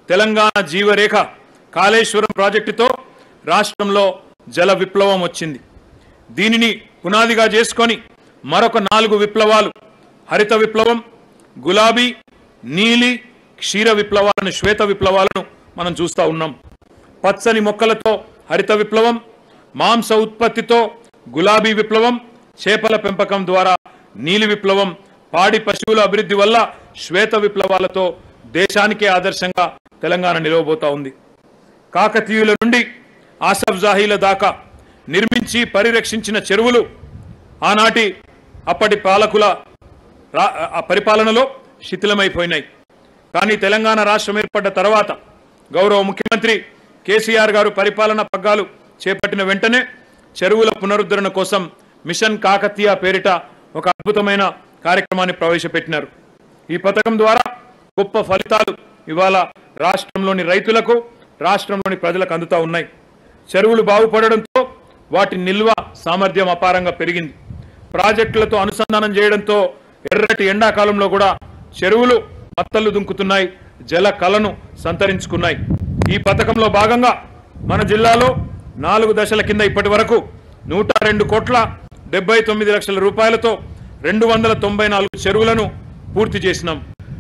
తెలంగాణ జీవరేఖ కాళేశ్వరం ప్రాజెక్టుతో రాష్ట్రంలో జల విప్లవం వచ్చింది దీనిని పునాదిగా చేసుకొని మరొక నాలుగు విప్లవాలు హరిత విప్లవం గులాబీ నీలి క్షీర విప్లవాలను శ్వేత విప్లవాలను మనం చూస్తూ ఉన్నాం పచ్చని మొక్కలతో హరిత విప్లవం మాంస ఉత్పత్తితో గులాబీ విప్లవం చేపల పెంపకం ద్వారా నీలి విప్లవం పాడి పశువుల అభివృద్ధి వల్ల శ్వేత విప్లవాలతో దేశానికే ఆదర్శంగా తెలంగాణ నిలవబోతా ఉంది కాకతీయుల నుండి ఆసఫ్ జాహీల దాకా నిర్మించి పరిరక్షించిన చెరువులు ఆనాటి అప్పటి పాలకుల రా- ఆ పరిపాలనలో శిథిలమైపోయినాయి కానీ తెలంగాణ రాష్ట్రం ఏర్పడ్డ తర్వాత గౌరవ ముఖ్యమంత్రి కేసీఆర్ గారు పరిపాలన పగ్గాలు చేపట్టిన వెంటనే చెరువుల పునరుద్ధరణ కోసం మిషన్ కాకతీయ పేరిట ఒక అద్భుతమైన కార్యక్రమాన్ని ప్రవేశపెట్టినారు ఈ పథకం ద్వారా గొప్ప ఫలితాలు ఇవాళ రాష్ట్రంలోని రైతులకు రాష్ట్రంలోని ప్రజలకు అందుతా ఉన్నాయి చెరువులు బాగుపడడంతో వాటి నిల్వ సామర్థ్యం అపారంగా పెరిగింది ప్రాజెక్టులతో అనుసంధానం చేయడంతో ఎర్రటి ఎండాకాలంలో కూడా చెరువులు మత్తలు దుంకుతున్నాయి జల కళను సంతరించుకున్నాయి ఈ పథకంలో భాగంగా మన జిల్లాలో నాలుగు దశల కింద ఇప్పటి వరకు నూట రెండు కోట్ల డెబ్బై తొమ్మిది లక్షల రూపాయలతో రెండు వందల తొంభై నాలుగు చెరువులను పూర్తి చేసినాం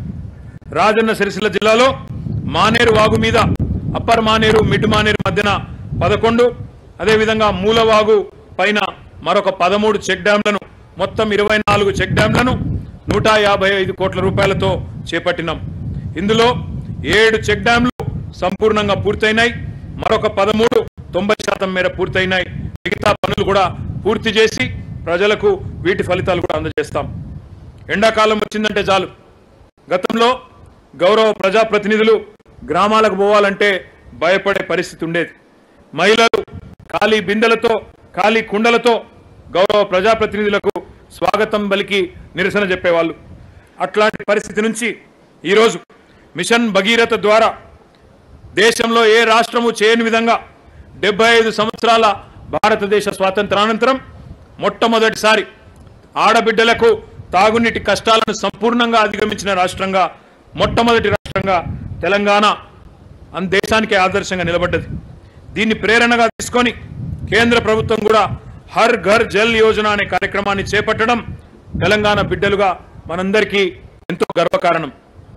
రాజన్న సిరిసిల్ల జిల్లాలో మానేరు వాగు మీద అప్పర్ మానేరు మిడ్ మానేరు మధ్యన పదకొండు అదేవిధంగా మూలవాగు పైన మరొక పదమూడు చెక్ డ్యాంలను మొత్తం ఇరవై నాలుగు చెక్ డ్యాంలను నూట యాభై ఐదు కోట్ల రూపాయలతో చేపట్టినాం ఇందులో ఏడు చెక్ డ్యాంలు సంపూర్ణంగా పూర్తయినాయి మరొక పదమూడు తొంభై శాతం మేర పూర్తయినాయి మిగతా పనులు కూడా పూర్తి చేసి ప్రజలకు వీటి ఫలితాలు కూడా అందజేస్తాం ఎండాకాలం వచ్చిందంటే చాలు గతంలో గౌరవ ప్రజాప్రతినిధులు గ్రామాలకు పోవాలంటే భయపడే పరిస్థితి ఉండేది మహిళలు ఖాళీ బిందెలతో ఖాళీ కుండలతో గౌరవ ప్రజాప్రతినిధులకు స్వాగతం పలికి నిరసన చెప్పేవాళ్ళు అట్లాంటి పరిస్థితి నుంచి ఈరోజు మిషన్ భగీరథ ద్వారా దేశంలో ఏ రాష్ట్రము చేయని విధంగా డెబ్బై ఐదు సంవత్సరాల భారతదేశ స్వాతంత్రానంతరం మొట్టమొదటిసారి ఆడబిడ్డలకు తాగునీటి కష్టాలను సంపూర్ణంగా అధిగమించిన రాష్ట్రంగా మొట్టమొదటి రాష్ట్రంగా తెలంగాణ అన్ దేశానికి ఆదర్శంగా నిలబడ్డది దీన్ని ప్రేరణగా తీసుకొని కేంద్ర ప్రభుత్వం కూడా హర్ ఘర్ జల్ యోజన అనే కార్యక్రమాన్ని చేపట్టడం తెలంగాణ బిడ్డలుగా మనందరికీ ఎంతో గర్వకారణం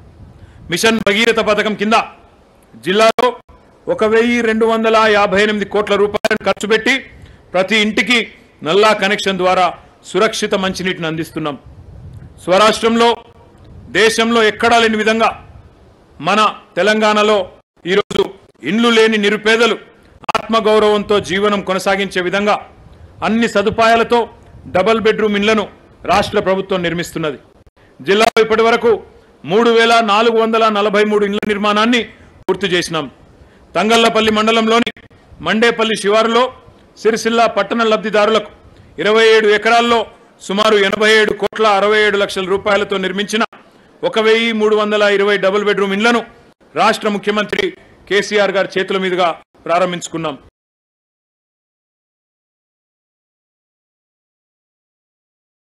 మిషన్ భగీరథ పథకం కింద జిల్లాలో ఒక వెయ్యి రెండు వందల యాభై ఎనిమిది కోట్ల రూపాయలను ఖర్చు పెట్టి ప్రతి ఇంటికి నల్లా కనెక్షన్ ద్వారా సురక్షిత మంచినీటిని అందిస్తున్నాం స్వరాష్ట్రంలో దేశంలో ఎక్కడా లేని విధంగా మన తెలంగాణలో ఈరోజు ఇండ్లు లేని నిరుపేదలు ఆత్మగౌరవంతో జీవనం కొనసాగించే విధంగా అన్ని సదుపాయాలతో డబల్ బెడ్రూమ్ ఇండ్లను రాష్ట్ర ప్రభుత్వం నిర్మిస్తున్నది జిల్లాలో ఇప్పటి వరకు మూడు వేల నాలుగు వందల నలభై మూడు ఇండ్ల నిర్మాణాన్ని పూర్తి చేసినాం తంగళ్లపల్లి మండలంలోని మండేపల్లి శివారులో సిరిసిల్ల పట్టణ లబ్ధిదారులకు ఇరవై ఏడు ఎకరాల్లో సుమారు ఎనభై ఏడు కోట్ల అరవై ఏడు లక్షల రూపాయలతో నిర్మించిన ఒక వెయ్యి మూడు వందల ఇరవై డబుల్ బెడ్రూమ్ ఇండ్లను రాష్ట్ర ముఖ్యమంత్రి కేసీఆర్ గారి చేతుల మీదుగా ప్రారంభించుకున్నాం